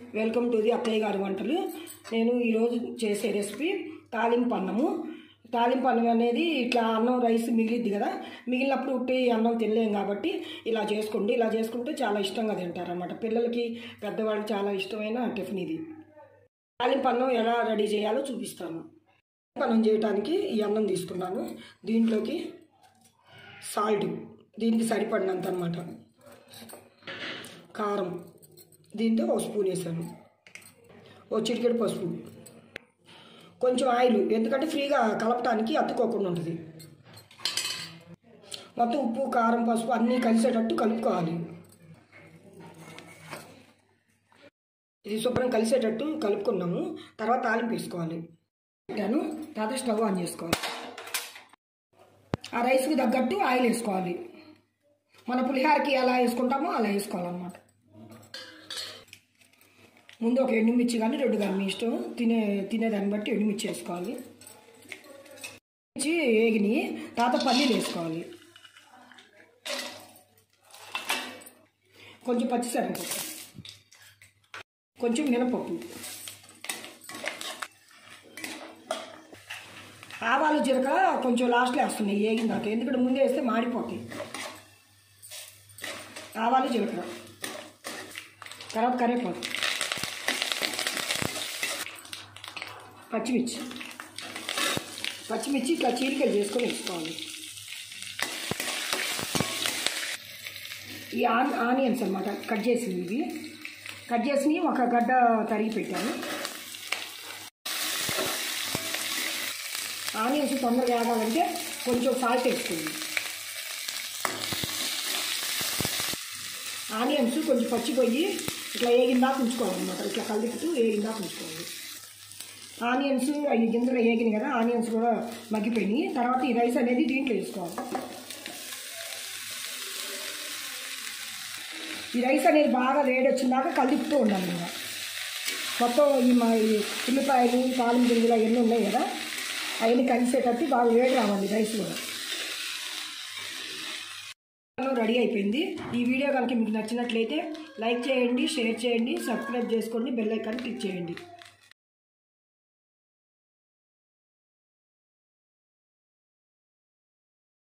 welcome to the అత్తయ్య గారి వంటలు నేను ఈరోజు చేసే రెసిపీ తాలింపు అన్నము తాలింపు అన్నం అనేది ఇట్లా అన్నం రైస్ మిగిలిద్ది కదా మిగిలినప్పుడు ఉట్టి అన్నం తినలేం కాబట్టి ఇలా చేసుకోండి ఇలా చేసుకుంటే చాలా ఇష్టంగా తింటారు అనమాట పిల్లలకి పెద్దవాళ్ళకి చాలా ఇష్టమైన టిఫిన్ ఇది తాలింపు అన్నం ఎలా రెడీ చేయాలో చూపిస్తాను తాలింపు అన్నం చేయడానికి ఈ అన్నం తీసుకున్నాను దీంట్లోకి సాల్ట్ దీనికి సరిపడినంత అనమాట కారం దీంతో ఒక స్పూన్ వేసాను ఓ చిటికెడు పసుపు కొంచెం ఆయిల్ ఎందుకంటే ఫ్రీగా కలపటానికి అతుక్కోకుండా ఉంటుంది మొత్తం ఉప్పు కారం పసుపు అన్నీ కలిసేటట్టు కలుపుకోవాలి ఇది శుభ్రం కలిసేటట్టు కలుపుకున్నాము తర్వాత తాలింపు వేసుకోవాలి పెట్టాను తర్వాత స్టవ్ ఆన్ చేసుకోవాలి ఆ రైస్కి తగ్గట్టు ఆయిల్ వేసుకోవాలి మన పులిహారకి ఎలా వేసుకుంటామో అలా వేసుకోవాలన్నమాట ముందు ఒక ఎండుమిర్చి కానీ రెండు కానీ మీ ఇష్టం తినే తినేదాన్ని బట్టి ఎండుమిర్చి వేసుకోవాలి మిర్చి వేగిని తర్వాత పల్లీలు వేసుకోవాలి కొంచెం పచ్చిశనగపప్పు కొంచెం మినపప్పు ఆవాలు జీలకర్ర కొంచెం లాస్ట్లో వేస్తున్నాయి వేగిన దాకా ఎందుకంటే ముందే వేస్తే మాడిపోతాయి ఆవాలు జీలకర్ర తర్వాత కరివేపాకు పచ్చిమిర్చి పచ్చిమిర్చి ఇట్లా చీలికలు చేసుకొని వేసుకోవాలి ఈ ఆన్ ఆనియన్స్ అనమాట కట్ చేసినవి ఇవి కట్ చేసినవి ఒక గడ్డ తరిగి పెట్టాను ఆనియన్స్ తొందరగా వేగాలంటే కొంచెం సాల్ట్ వేసుకోండి ఆనియన్స్ కొంచెం పచ్చిపోయి ఇట్లా ఏగిందాక ఉంచుకోవాలన్నమాట ఇట్లా కలిపుతూ ఏగిందాక ఉంచుకోవాలి ఆనియన్స్ అవి గింజలు వేగినాయి కదా ఆనియన్స్ కూడా మగ్గిపోయినాయి తర్వాత ఈ రైస్ అనేది దీంట్లో వేసుకోవాలి ఈ రైస్ అనేది బాగా వేడి వచ్చిందాక కలిపుతూ ఉండాలి ఇంకా మొత్తం ఈ మా ఈ ఉల్లిపాయలు తాలిం గింజలు అవన్నీ ఉన్నాయి కదా అవన్నీ కలిసేటట్టు బాగా వేడి రావాలి రైస్ కూడా రెడీ అయిపోయింది ఈ వీడియో కనుక మీకు నచ్చినట్లయితే లైక్ చేయండి షేర్ చేయండి సబ్స్క్రైబ్ చేసుకోండి బెల్ ఐకాన్ క్లిక్ చేయండి